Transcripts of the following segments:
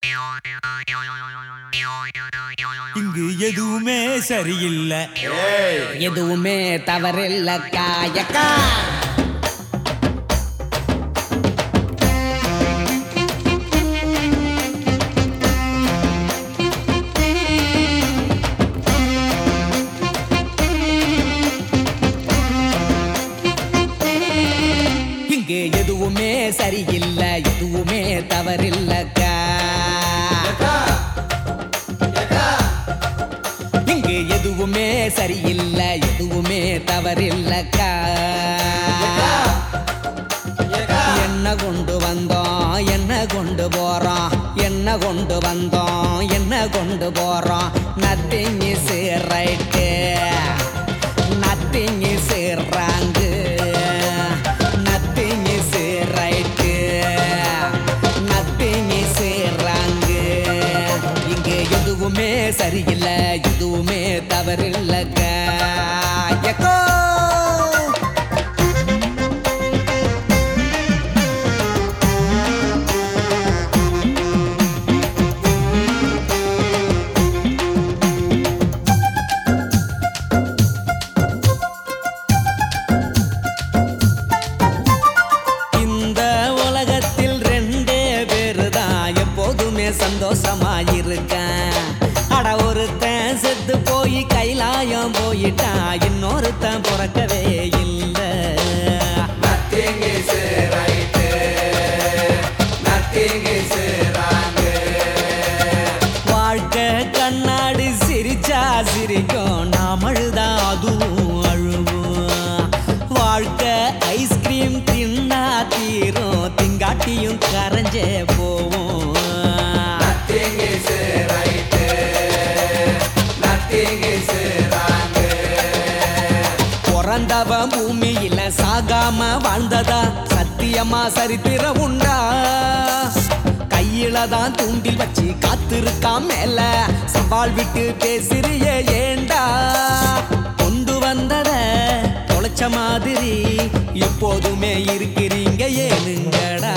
இங்கு எதுவுமே சரியில்லை எதுவுமே தவறில்ல காயக்கா இங்கு எதுவுமே சரியில்லை எதுவுமே தவறில்லக்கா இங்கு எதுவுமே சரியில்லை எதுவுமே தவறில்லக்கா என்ன கொண்டு வந்தோம் என்ன கொண்டு போறோம் என்ன கொண்டு வந்தோம் என்ன கொண்டு போறோம் nothing is right nothing is wrong nothing is right nothing is wrong இங்க எதுவுமே சரியில்லை எதுவுமே தவறில்லைக்கா எக்கோ இந்த உலகத்தில் ரெண்டே பேரு தான் எப்போதுமே சந்தோஷமா இருக்கேன் அட ஒருத்தன் செத்து போய் கைலாயம் போயிட்டான் இன்னொருத்தன் பிறக்கவே இல்லை வாழ்க்கை கண்ணாடி சிரிச்சா சிரிக்கும் நாம் அழுதா அதுவும் அழுவும் வாழ்க்கை ஐஸ்கிரீம் தின்னா தீரும் திங்காட்டியும் கரைஞ்சே போவோம் பிறந்தவன் பூமியில சாகாம வாழ்ந்ததா சத்தியமா சரித்திரம் உண்டா கையில தான் தூண்டில் வச்சு காத்திருக்கான் மேல சவால் விட்டு பேசுறிய ஏண்டா கொண்டு வந்தத தொலைச்ச மாதிரி எப்போதுமே இருக்கிறீங்க ஏனுங்கடா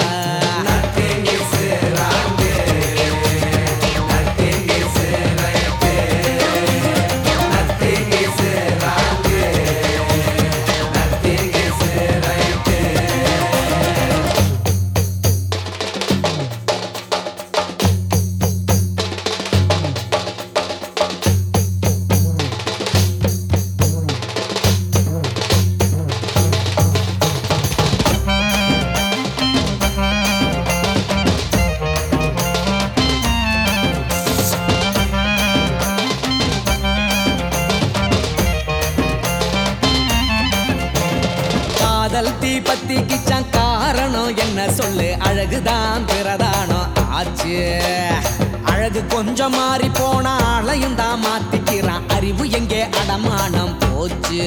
காதல் தீ பத்தி கிச்சான் காரணம் என்ன சொல்லு அழகுதான் பிரதானம் ஆச்சு அழகு கொஞ்சம் மாறி போனா அழையும் தான் மாத்திக்கிறான் அறிவு எங்கே அடமானம் போச்சு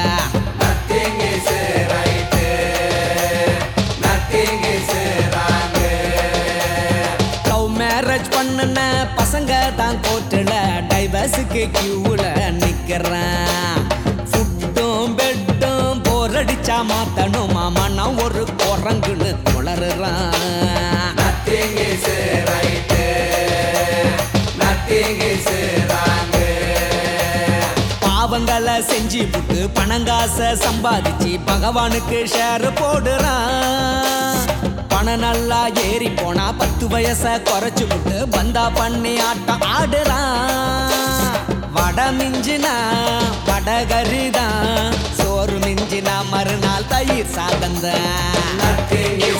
லவ் மேரேஜ் பண்ணுன பசங்க தான் கோர்ட்டுல டைவர்ஸுக்கு கியூல நிக்கிறேன் ஃபுட்டும் பெட்டும் போர் அடிச்சா மாத்தணுமா மனம் ஒரு குரங்குன்னு உளறுறான் பாவங்களை செஞ்சு புட்டு பணங்காச சம்பாதிச்சு பகவானுக்கு ஷேர் போடுறான் பணம் நல்லா ஏறி போனா பத்து வயச குறைச்சு விட்டு பந்தா பண்ணி ஆட்டம் ஆடுறான் வட மிஞ்சினா வடகரிதான் சோறு மிஞ்சினா மறுநாள் தயிர் சாதந்தான்